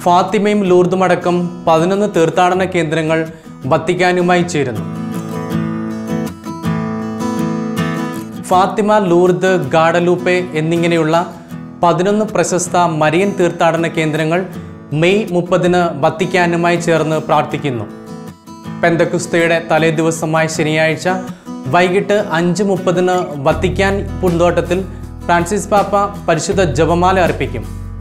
ഫാത്തിമയും ലൂർദും അടക്കം പതിനൊന്ന് തീർത്ഥാടന കേന്ദ്രങ്ങൾ വത്തിക്കാനുമായി ചേരുന്നു ഫാത്തിമ ലൂർദ് ഗാഡലൂപ്പെ എന്നിങ്ങനെയുള്ള പതിനൊന്ന് പ്രശസ്ത മരിയൻ തീർത്ഥാടന കേന്ദ്രങ്ങൾ മെയ് മുപ്പതിന് വത്തിക്കാനുമായി ചേർന്ന് പ്രാർത്ഥിക്കുന്നു പെന്തക്കുസ്തയുടെ തലേദിവസമായ ശനിയാഴ്ച വൈകിട്ട് അഞ്ച് മുപ്പതിന് വത്തിക്കാൻ പൂന്തോട്ടത്തിൽ ഫ്രാൻസിസ് പാപ്പ പരിശുദ്ധ ജപമാല അർപ്പിക്കും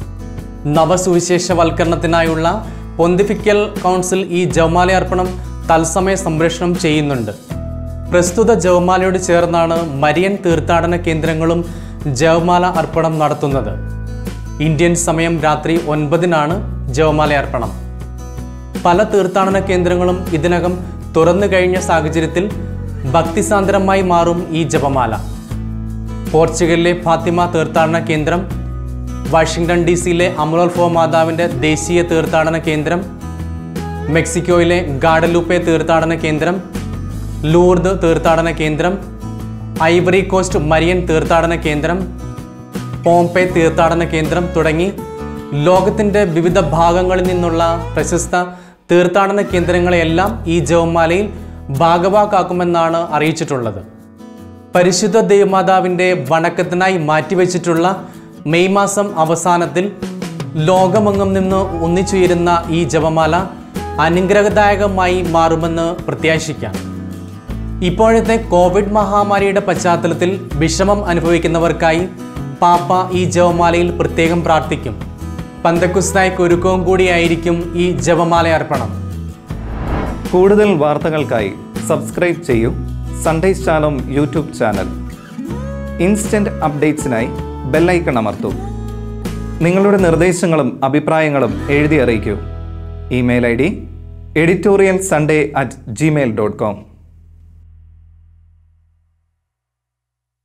നവസുവിശേഷവൽക്കരണത്തിനായുള്ള പൊന്തിഫിക്കൽ കൗൺസിൽ ഈ ജപമാല അർപ്പണം തത്സമയ സംപ്രേഷണം ചെയ്യുന്നുണ്ട് പ്രസ്തുത ജപമാലയോട് ചേർന്നാണ് മരിയൻ തീർത്ഥാടന കേന്ദ്രങ്ങളും ജപമാല അർപ്പണം നടത്തുന്നത് ഇന്ത്യൻ സമയം രാത്രി ഒൻപതിനാണ് ജപമാല അർപ്പണം പല തീർത്ഥാടന കേന്ദ്രങ്ങളും ഇതിനകം തുറന്നു കഴിഞ്ഞ സാഹചര്യത്തിൽ ഭക്തിസാന്ദ്രമായി മാറും ഈ ജപമാല പോർച്ചുഗലിലെ ഫാത്തിമ തീർത്ഥാടന കേന്ദ്രം വാഷിംഗ്ടൺ ഡി സിയിലെ അമലോത്ഭവ മാതാവിൻ്റെ ദേശീയ തീർത്ഥാടന കേന്ദ്രം മെക്സിക്കോയിലെ ഗാഡലൂപ്പെ തീർത്ഥാടന കേന്ദ്രം ലൂർദ് തീർത്ഥാടന കേന്ദ്രം ഐവറി കോസ്റ്റ് മരിയൻ തീർത്ഥാടന കേന്ദ്രം പോംപെ തീർത്ഥാടന കേന്ദ്രം തുടങ്ങി ലോകത്തിൻ്റെ വിവിധ ഭാഗങ്ങളിൽ നിന്നുള്ള പ്രശസ്ത തീർത്ഥാടന കേന്ദ്രങ്ങളെയെല്ലാം ഈ ജവമാലയിൽ ഭാഗവാക്കാക്കുമെന്നാണ് അറിയിച്ചിട്ടുള്ളത് പരിശുദ്ധ ദേവമാതാവിൻ്റെ വണക്കത്തിനായി മാറ്റിവെച്ചിട്ടുള്ള മെയ് മാസം അവസാനത്തിൽ ലോകമെങ്ങും നിന്ന് ഒന്നിച്ചുയരുന്ന ഈ ജപമാല അനുഗ്രഹദായകമായി മാറുമെന്ന് പ്രത്യാശിക്കാം ഇപ്പോഴത്തെ കോവിഡ് മഹാമാരിയുടെ പശ്ചാത്തലത്തിൽ വിഷമം അനുഭവിക്കുന്നവർക്കായി പാപ്പ ഈ ജപമാലയിൽ പ്രത്യേകം പ്രാർത്ഥിക്കും പന്തക്കുസ്തായ്ക്ക് ഒരുക്കവും കൂടിയായിരിക്കും ഈ ജപമാല അർപ്പണം കൂടുതൽ വാർത്തകൾക്കായി സബ്സ്ക്രൈബ് ചെയ്യൂ Sundays channel YouTube channel instant അപ്ഡേറ്റ്സിനായി ബെല്ലൈക്കൺ അമർത്തൂ നിങ്ങളുടെ നിർദ്ദേശങ്ങളും അഭിപ്രായങ്ങളും എഴുതി അറിയിക്കൂ email I D editorial Sunday at Gmail dot com